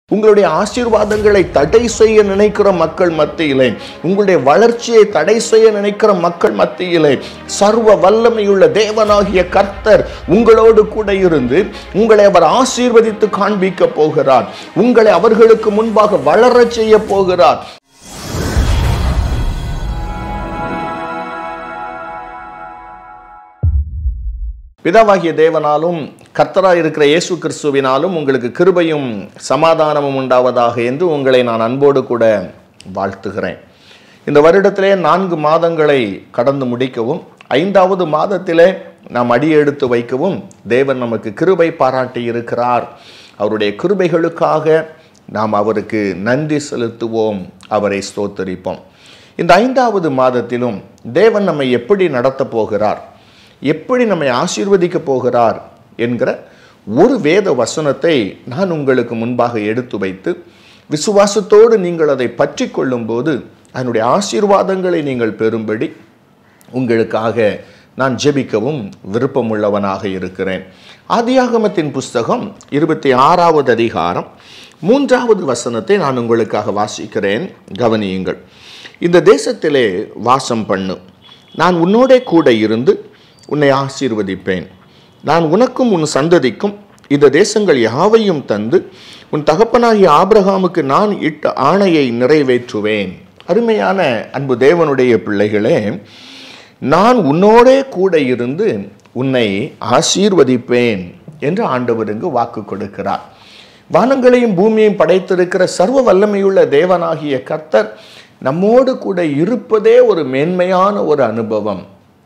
உங்களுடைய ஆசீர்வாதங்களை தடை செய்ய நினைக்கிற மக்கள் மத்தியிலே உங்களுடைய வளர்ச்சியை தடை செய்ய நினைக்கிற மக்கள் மத்தியிலே சர்வ வல்லமையுள்ள தேவனாகிய கர்த்தர் உங்களோடு கூட இருந்து உங்களை அவர் ஆசீர்வதித்து காண்பிக்க போகிறார் உங்களை அவர்களுக்கு முன்பாக வளரச் செய்ய போகிறார் பிதாவாகிய தேவனாலும் கர்த்தராய் இருக்கிற இயேசு கிறிஸ்துவினாலும் உங்களுக்கு கிருபையும் சமாதானமும் உண்டாவதாக என்று உங்களை நான் அன்போடு கூட வாழ்த்துகிறேன் இந்த வருடத்திலே நான்கு மாதங்களை கடந்து முடிக்கவும் ஐந்தாவது மாதத்திலே நாம் அடியெடுத்து வைக்கவும் தேவன் நமக்கு கிருபை பாராட்டி இருக்கிறார் அவருடைய கிருபைகளுக்காக நாம் அவருக்கு நன்றி செலுத்துவோம் அவரை ஸ்தோத்தரிப்போம் இந்த ஐந்தாவது மாதத்திலும் தேவன் நம்மை எப்படி நடத்தப் போகிறார் எப்படி நம்மை ஆசீர்வதிக்க போகிறார் என்கிற ஒரு வேத வசனத்தை நான் உங்களுக்கு முன்பாக எடுத்து வைத்து விசுவாசத்தோடு நீங்கள் அதை பற்றி கொள்ளும்போது அதனுடைய ஆசீர்வாதங்களை நீங்கள் பெறும்படி உங்களுக்காக நான் ஜெபிக்கவும் விருப்பமுள்ளவனாக இருக்கிறேன் ஆதியாகமத்தின் புஸ்தகம் இருபத்தி ஆறாவது அதிகாரம் மூன்றாவது வசனத்தை நான் உங்களுக்காக வாசிக்கிறேன் கவனியுங்கள் இந்த தேசத்திலே வாசம் பண்ணு நான் உன்னோடே கூட இருந்து உன்னை ஆசீர்வதிப்பேன் நான் உனக்கும் உன் சந்ததிக்கும் இந்த தேசங்கள் யாவையும் தந்து உன் தகப்பனாகிய ஆபிரகாமுக்கு நான் இட்ட ஆணையை நிறைவேற்றுவேன் அருமையான அன்பு தேவனுடைய பிள்ளைகளே நான் உன்னோடே கூட இருந்து உன்னை ஆசீர்வதிப்பேன் என்று ஆண்டவர் இங்கு வாக்கு கொடுக்கிறார் வானங்களையும் பூமியையும் படைத்திருக்கிற சர்வ வல்லமையுள்ள தேவனாகிய கர்த்தர் நம்மோடு கூட இருப்பதே ஒரு மேன்மையான ஒரு அனுபவம்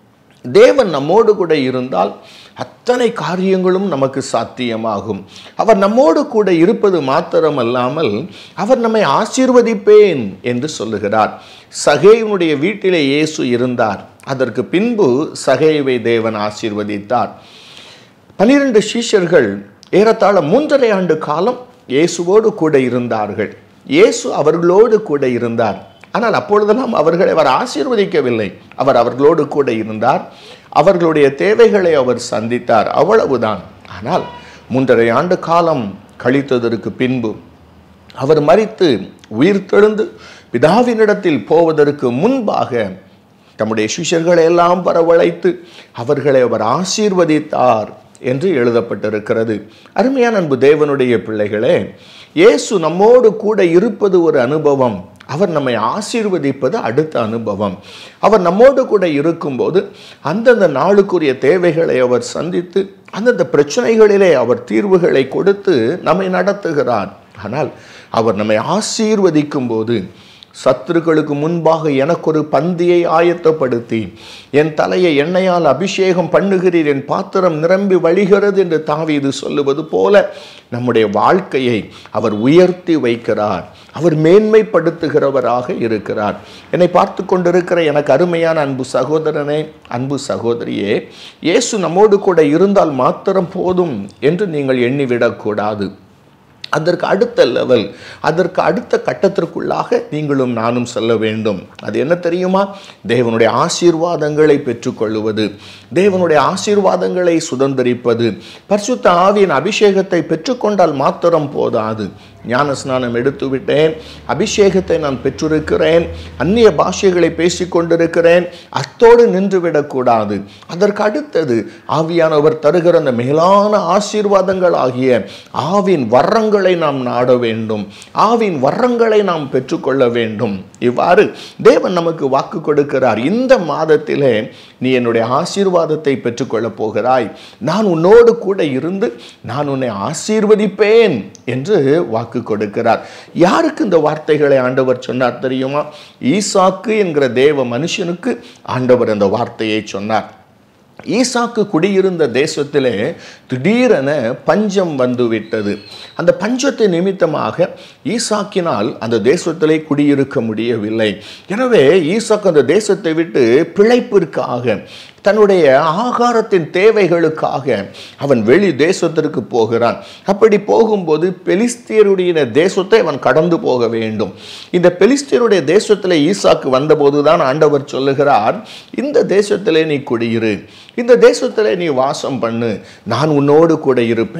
தேவன் நம்மோடு கூட இருந்தால் அத்தனை காரியங்களும் நமக்கு சாத்தியமாகும் அவர் நம்மோடு கூட இருப்பது மாத்திரமல்லாமல் அவர் நம்மை ஆசீர்வதிப்பேன் என்று சொல்லுகிறார் சகேவனுடைய வீட்டிலே இயேசு இருந்தார் அதற்கு பின்பு சகேவை தேவன் ஆசீர்வதித்தார் பனிரெண்டு சீஷர்கள் ஏறத்தாழ மூன்றரை ஆண்டு காலம் இயேசுவோடு கூட இருந்தார்கள் இயேசு அவர்களோடு கூட இருந்தார் ஆனால் அப்பொழுதெல்லாம் அவர்களை அவர் ஆசீர்வதிக்கவில்லை அவர் அவர்களோடு கூட இருந்தார் அவர்களுடைய தேவைகளை அவர் சந்தித்தார் அவ்வளவுதான் ஆனால் மூன்றரை ஆண்டு காலம் கழித்ததற்கு பின்பு அவர் மறித்து உயிர் தெழுந்து பிதாவினிடத்தில் போவதற்கு முன்பாக தம்முடைய சிஷ்யர்களை எல்லாம் வரவழைத்து அவர்களை அவர் ஆசீர்வதித்தார் என்று எழுதப்பட்டிருக்கிறது அருமையான அன்பு தேவனுடைய பிள்ளைகளே இயேசு நம்மோடு கூட இருப்பது ஒரு அனுபவம் அவர் நம்மை ஆசீர்வதிப்பது அடுத்த அனுபவம் அவர் நம்மோடு கூட இருக்கும்போது அந்தந்த நாளுக்குரிய தேவைகளை அவர் சந்தித்து அந்தந்த பிரச்சனைகளிலே அவர் தீர்வுகளை கொடுத்து நம்மை நடத்துகிறார் ஆனால் அவர் நம்மை ஆசீர்வதிக்கும் போது சத்துருக்களுக்கு முன்பாக எனக்கொரு பந்தியை ஆயத்தப்படுத்தி என் தலையை எண்ணெயால் அபிஷேகம் பண்ணுகிறீர் என் பாத்திரம் நிரம்பி வழிகிறது என்று தாவீது சொல்லுவது போல நம்முடைய வாழ்க்கையை அவர் உயர்த்தி வைக்கிறார் அவர் மேன்மைப்படுத்துகிறவராக இருக்கிறார் என்னை பார்த்து கொண்டிருக்கிற எனக்கு அருமையான அன்பு சகோதரனே அன்பு சகோதரியே இயேசு நம்மோடு கூட இருந்தால் மாத்திரம் போதும் என்று நீங்கள் எண்ணிவிடக்கூடாது அதற்கு அடுத்த லெவல் அதற்கு அடுத்த கட்டத்திற்குள்ளாக நீங்களும் நானும் செல்ல வேண்டும் அது என்ன தெரியுமா தேவனுடைய ஆசீர்வாதங்களை பெற்றுக்கொள்வது தேவனுடைய ஆசீர்வாதங்களை சுதந்திரிப்பது பரிசுத்த ஆவியின் அபிஷேகத்தை பெற்றுக்கொண்டால் மாத்திரம் போதாது ஞான ஸ்நானம் எடுத்து விட்டேன் அபிஷேகத்தை நான் பெற்றிருக்கிறேன் அந்நிய பாஷைகளை பேசிக்கொண்டிருக்கிறேன் அத்தோடு நின்றுவிடக்கூடாது அதற்கு அடுத்தது ஆவியானவர் தருகிற அந்த மேலான ஆசீர்வாதங்கள் ஆகிய ஆவின் வரங்களை நாம் நாட வேண்டும் ஆவின் வரங்களை நாம் பெற்றுக்கொள்ள வேண்டும் இவ்வாறு தேவன் நமக்கு வாக்கு கொடுக்கிறார் இந்த மாதத்திலே நீ என்னுடைய ஆசீர்வாதத்தை பெற்றுக்கொள்ளப் போகிறாய் நான் உன்னோடு கூட இருந்து நான் உன்னை ஆசீர்வதிப்பேன் என்று வாக்கு கொடுக்கிறார் யாருக்கு இந்த வார்த்தைகளை ஆண்டவர் சொன்னார் தெரியுமா ஈசாக்கு என்கிற தேவ மனுஷனுக்கு ஆண்டவர் அந்த வார்த்தையை சொன்னார் ஈசாக்கு குடியிருந்த தேசத்திலே திடீரென பஞ்சம் வந்துவிட்டது அந்த பஞ்சத்தை நிமித்தமாக ஈசாக்கினால் அந்த தேசத்திலே குடியிருக்க முடியவில்லை எனவே ஈசாக்கு அந்த தேசத்தை விட்டு பிழைப்பிற்காக தன்னுடைய ஆகாரத்தின் தேவைகளுக்காக அவன் வெளி தேசத்திற்கு போகிறான் அப்படி போகும்போது பெலிஸ்தியருடைய தேசத்தை அவன் கடந்து போக வேண்டும் இந்த பெலிஸ்தியருடைய தேசத்தில் ஈசாக்கு வந்தபோதுதான் ஆண்டவர் சொல்லுகிறார் இந்த தேசத்திலே நீ குடியிரு இந்த தேசத்திலே நீ வாசம் பண்ணு நான் உன்னோடு கூட இருப்பேன்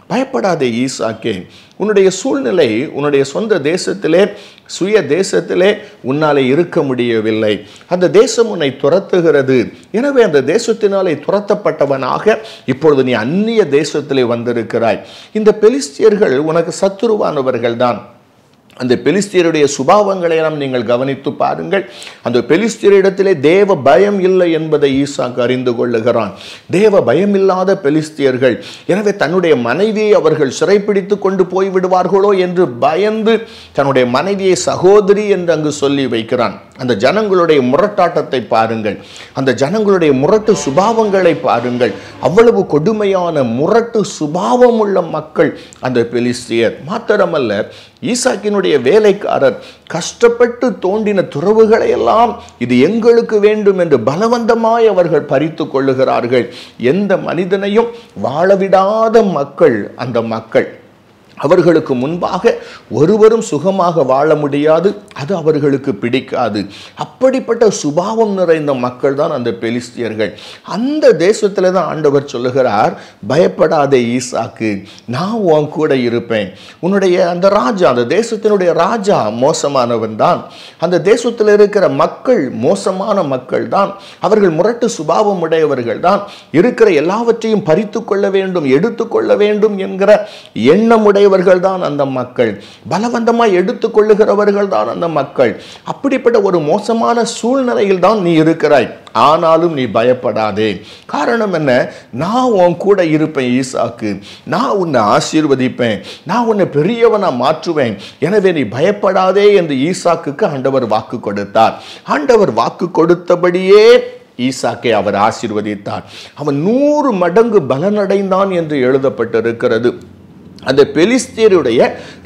பயப்படாதே ஈசாக்கே உன்னுடைய சூழ்நிலை உன்னுடைய சொந்த தேசத்திலே சுய தேசத்திலே உன்னாலே இருக்க முடியவில்லை அந்த தேசம் உன்னை துரத்துகிறது எனவே அந்த தேசத்தினாலே துரத்தப்பட்டவனாக இப்பொழுது நீ அந்நிய தேசத்திலே வந்திருக்கிறாய் இந்த பெலிஸ்தியர்கள் உனக்கு சத்துருவானவர்கள் தான் அந்த பெலிஸ்தியருடைய சுபாவங்களை எல்லாம் நீங்கள் கவனித்து பாருங்கள் அந்த பெலிஸ்தியரிடத்திலே தேவ பயம் இல்லை என்பதை ஈசாக்கு அறிந்து கொள்ளுகிறான் தேவ பயம் இல்லாத பெலிஸ்தியர்கள் எனவே தன்னுடைய மனைவியை அவர்கள் சிறைப்பிடித்து கொண்டு போய் விடுவார்களோ என்று பயந்து தன்னுடைய மனைவியை சகோதரி என்று அங்கு சொல்லி வைக்கிறான் அந்த ஜனங்களுடைய முரட்டாட்டத்தை பாருங்கள் அந்த ஜனங்களுடைய முரட்டு சுபாவங்களை பாருங்கள் அவ்வளவு கொடுமையான முரட்டு சுபாவம் உள்ள மக்கள் அந்த பெலிஸ்தியர் மாத்திரமல்ல ஈசாக்கினுடைய வேலைக்காரர் கஷ்டப்பட்டு தோண்டின துறவுகளை எல்லாம் இது எங்களுக்கு வேண்டும் என்று பலவந்தமாய் அவர்கள் பறித்து கொள்ளுகிறார்கள் எந்த மனிதனையும் வாழவிடாத மக்கள் அந்த மக்கள் அவர்களுக்கு முன்பாக ஒருவரும் சுகமாக வாழ முடியாது அது அவர்களுக்கு பிடிக்காது அப்படிப்பட்ட சுபாவம் நிறைந்த மக்கள் தான் அந்த பெலிஸ்தியர்கள் அந்த தேசத்தில் தான் ஆண்டவர் சொல்லுகிறார் பயப்படாதே ஈசாக்கு நான் உன் கூட இருப்பேன் உன்னுடைய அந்த ராஜா அந்த தேசத்தினுடைய ராஜா மோசமானவன் தான் அந்த தேசத்தில் இருக்கிற மக்கள் மோசமான மக்கள் தான் அவர்கள் முரட்டு சுபாவம் உடையவர்கள் தான் இருக்கிற எல்லாவற்றையும் பறித்து கொள்ள வேண்டும் எடுத்துக்கொள்ள வேண்டும் என்கிற எண்ணமுடைய உடையவர்கள் தான் அந்த மக்கள் பலவந்தமாய் எடுத்துக்கொள்ளுகிறவர்கள் தான் அந்த மக்கள் அப்படிப்பட்ட ஒரு மோசமான சூழ்நிலையில் தான் நீ இருக்கிறாய் ஆனாலும் நீ பயப்படாதே காரணம் என்ன நான் உன் கூட இருப்பேன் ஈசாக்கு நான் உன்னை ஆசீர்வதிப்பேன் நான் உன்னை பெரியவனா மாற்றுவேன் எனவே நீ பயப்படாதே என்று ஈசாக்குக்கு ஆண்டவர் வாக்கு கொடுத்தார் ஆண்டவர் வாக்கு கொடுத்தபடியே ஈசாக்கை அவர் ஆசீர்வதித்தார் அவன் நூறு மடங்கு பலனடைந்தான் என்று எழுதப்பட்டிருக்கிறது அந்த பெலிஸ்தியருடைய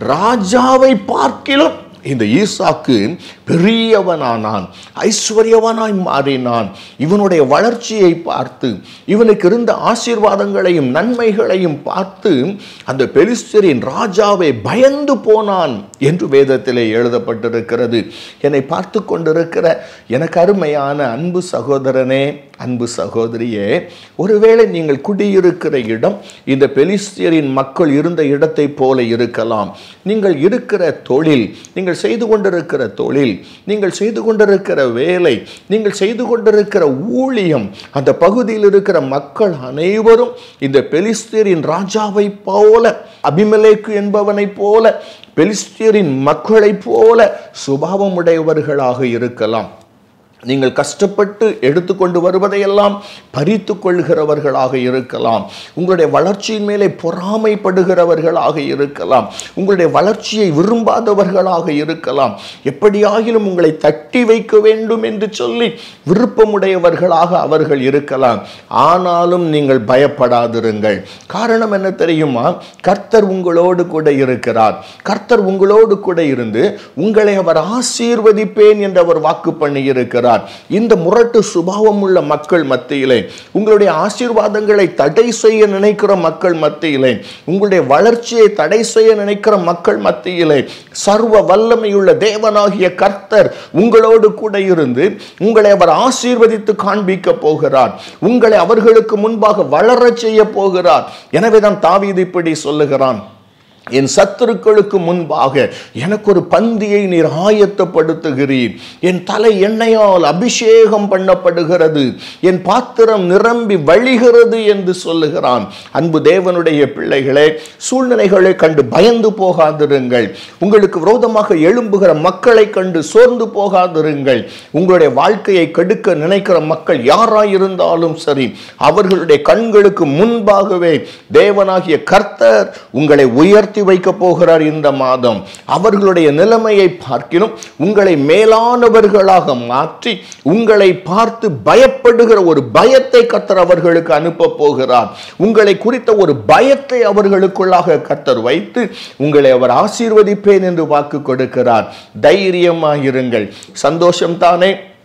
ராஜாவை பார்க்கிலும் இந்த ஈசாக்கு பெரியவனானான் ஐஸ்வர்யவனாய் மாறினான் இவனுடைய வளர்ச்சியை பார்த்து இவனுக்கு இருந்த ஆசீர்வாதங்களையும் நன்மைகளையும் பார்த்து அந்த பெலிஸ்தரின் ராஜாவை பயந்து போனான் என்று வேதத்திலே எழுதப்பட்டிருக்கிறது என்னை பார்த்து கொண்டிருக்கிற எனக்கு அருமையான அன்பு சகோதரனே அன்பு சகோதரியே ஒருவேளை நீங்கள் குடியிருக்கிற இடம் இந்த பெலிஸ்தியரின் மக்கள் இருந்த இடத்தை போல இருக்கலாம் நீங்கள் இருக்கிற தொழில் நீங்கள் செய்து கொண்டிருக்கிற தொழில் நீங்கள் செய்து கொண்டிருக்கிற வேலை நீங்கள் செய்து கொண்டிருக்கிற ஊழியம் அந்த பகுதியில் இருக்கிற மக்கள் அனைவரும் இந்த பெலிஸ்தியரின் ராஜாவை போல அபிமலேக்கு என்பவனைப் போல பெலிஸ்தியரின் மக்களைப் போல சுபாவம் உடையவர்களாக இருக்கலாம் நீங்கள் கஷ்டப்பட்டு எடுத்துக்கொண்டு வருவதையெல்லாம் பறித்து கொள்கிறவர்களாக இருக்கலாம் உங்களுடைய வளர்ச்சியின் மேலே பொறாமைப்படுகிறவர்களாக இருக்கலாம் உங்களுடைய வளர்ச்சியை விரும்பாதவர்களாக இருக்கலாம் எப்படியாகிலும் உங்களை தட்டி வைக்க வேண்டும் என்று சொல்லி விருப்பமுடையவர்களாக அவர்கள் இருக்கலாம் ஆனாலும் நீங்கள் பயப்படாதிருங்கள் காரணம் என்ன தெரியுமா கர்த்தர் உங்களோடு கூட இருக்கிறார் கர்த்தர் உங்களோடு கூட இருந்து உங்களை அவர் ஆசீர்வதிப்பேன் என்று அவர் வாக்கு பண்ணி இருக்கிறார் இந்த முரட்டு சுபாவம் உள்ள மக்கள் மத்தியிலே உங்களுடைய ஆசீர்வாதங்களை தடை செய்ய நினைக்கிற மக்கள் மத்தியிலே உங்களுடைய வளர்ச்சியை தடை செய்ய நினைக்கிற மக்கள் மத்தியிலே சர்வ வல்லமையுள்ள தேவனாகிய கர்த்தர் உங்களோடு கூட இருந்து உங்களை அவர் ஆசீர்வதித்து காண்பிக்க போகிறார் உங்களை அவர்களுக்கு முன்பாக வளரச் செய்ய போகிறார் எனவேதான் தாவீது இப்படி சொல்லுகிறான் என் சத்துருக்களுக்கு முன்பாக எனக்கு ஒரு பந்தியை நீர் ஆயத்தப்படுத்துகிறீர் என் தலை எண்ணெயால் அபிஷேகம் பண்ணப்படுகிறது என் பாத்திரம் நிரம்பி வழிகிறது என்று சொல்லுகிறான் அன்பு தேவனுடைய பிள்ளைகளே சூழ்நிலைகளை கண்டு பயந்து போகாதிருங்கள் உங்களுக்கு விரோதமாக எழும்புகிற மக்களை கண்டு சோர்ந்து போகாதிருங்கள் உங்களுடைய வாழ்க்கையை கெடுக்க நினைக்கிற மக்கள் யாராயிருந்தாலும் சரி அவர்களுடைய கண்களுக்கு முன்பாகவே தேவனாகிய கர்த்தர் உங்களை உயர்த்தி வைக்க போகிறார் இந்த மாதம் அவர்களுடைய நிலைமையை பார்க்கிலும் உங்களை மேலானவர்களாக மாற்றி உங்களை பார்த்து பயப்படுகிற ஒரு பயத்தை கர்த்தர் அவர்களுக்கு அனுப்ப போகிறார் உங்களை குறித்த ஒரு பயத்தை அவர்களுக்குள்ளாக கர்த்தர் வைத்து உங்களை அவர் ஆசீர்வதிப்பேன் என்று வாக்கு கொடுக்கிறார் தைரியமாயிருங்கள் சந்தோஷம் தானே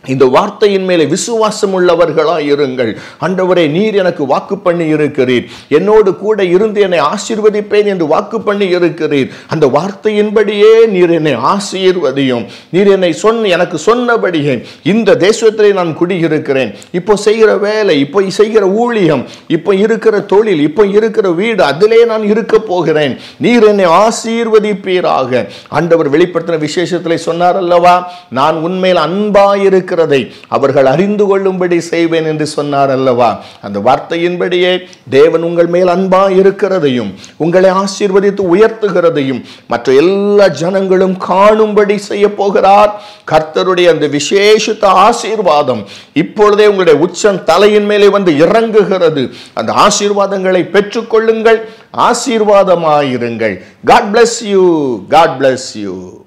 இந்த வார்த்தையின் மேலே விசுவாசம் உள்ளவர்களாய் இருங்கள் ஆண்டவரே நீர் எனக்கு வாக்கு பண்ணி இருக்கிறீர் என்னோடு கூட இருந்து என்னை ஆசீர்வதிப்பேன் என்று வாக்கு பண்ணி இருக்கிறீர் அந்த வார்த்தையின்படியே நீர் என்னை ஆசீர்வதியும் நீர் என்னை சொன்ன எனக்கு சொன்னபடியே இந்த தேசத்திலே நான் குடியிருக்கிறேன் இப்போ செய்கிற வேலை இப்போ செய்கிற ஊழியம் இப்போ இருக்கிற தொழில் இப்போ இருக்கிற வீடு அதிலே நான் இருக்க போகிறேன் நீர் என்னை ஆசீர்வதிப்பீராக ஆண்டவர் வெளிப்படுத்தின விசேஷத்திலே சொன்னார் அல்லவா நான் உண்மையில் அன்பாயிருக்கிறதை அவர்கள் அறிந்து கொள்ளும்படி செய்வேன் என்று சொன்னார் அல்லவா அந்த வார்த்தையின்படியே தேவன் உங்கள் மேல் அன்பா இருக்கிறதையும் உங்களை ஆசீர்வதித்து உயர்த்துகிறதையும் மற்ற எல்லா ஜனங்களும் காணும்படி செய்ய போகிறார் கர்த்தருடைய அந்த விசேஷித்த ஆசீர்வாதம் இப்பொழுதே உங்களுடைய உச்சம் தலையின் மேலே வந்து இறங்குகிறது அந்த ஆசீர்வாதங்களை பெற்றுக்கொள்ளுங்கள் ஆசீர்வாதமாயிருங்கள் God bless you God bless you